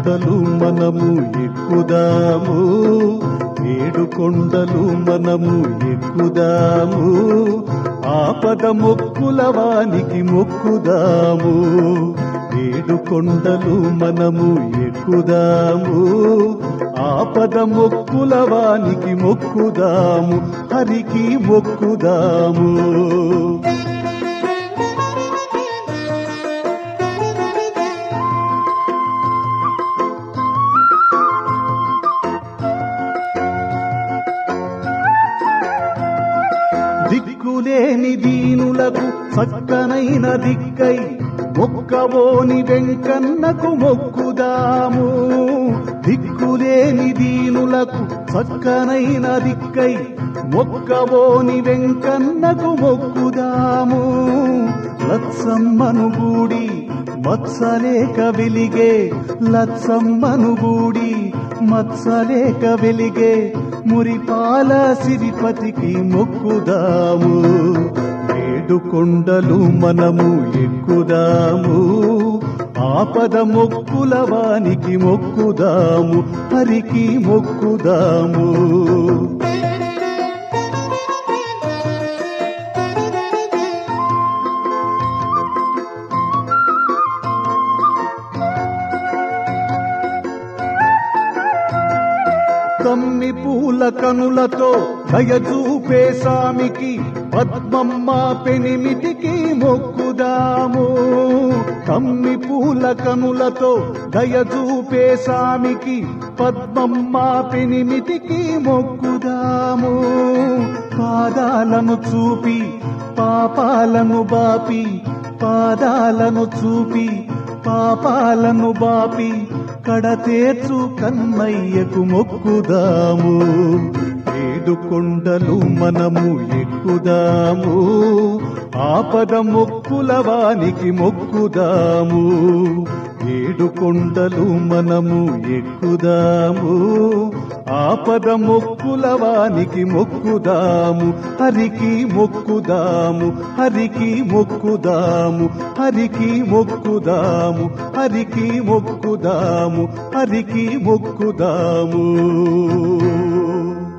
కొండలు మనము ఎక్కుదాము ఏడు కొండలు మనము ఎక్కుదాము ఆపద మొక్కుల వానికి మొక్కుదాము ఏడు కొండలు మనము ఎక్కుదాము ఆపద మొక్కుల వానికి మొక్కుదాము హరికి మొక్కుదాము దిక్కులేని దీనులకు చక్కనైన దిక్కై మొక్కవోని వెంకన్నకు మొక్కుదాము దిక్కులేని దీనులకు చక్కనైన దిక్కై మొక్కవోని వెంకన్నకు మొక్కుదాము లత్సమ్మను గూడి మత్సలేక వెలిగే లత్సమ్మను గూడి మత్సలేక వెలిగే మురిపాల సిరిపతికి మొక్కుదాము ఏడు కొండలు మనము ఎక్కుదాము ఆపద మొక్కుల వానికి మొక్కుదాము హరికి మొక్కుదాము తమ్మి పూల కనులతో దయచూపే సామికి పద్మమ్మ పెనిమిటికి మొక్కుదాము తమ్మి పూల కనులతో దయచూపే సామికి పద్మమ్మ పెనిమిటికి మొక్కుదాము పాదాలను చూపి పాపాలను బాపి పాదాలను చూపి పాపాలను బాపి కడతేర్చు కన్నయ్యకు మొక్కుదాము ఏడు కొండలు మనము ఎక్కుదాము ఆపద మొక్కుల వానికి మొక్కుదాము ఏడు కొండలు మనము ఎక్కుదాము ఆపద మొక్కుల వానికి మొక్కుదాము హరికి మొక్కుదాము హరికి మొక్కుదాము హరికి మొక్కుదాము హరికి మొక్కుదాము హరికి మొక్కుదాము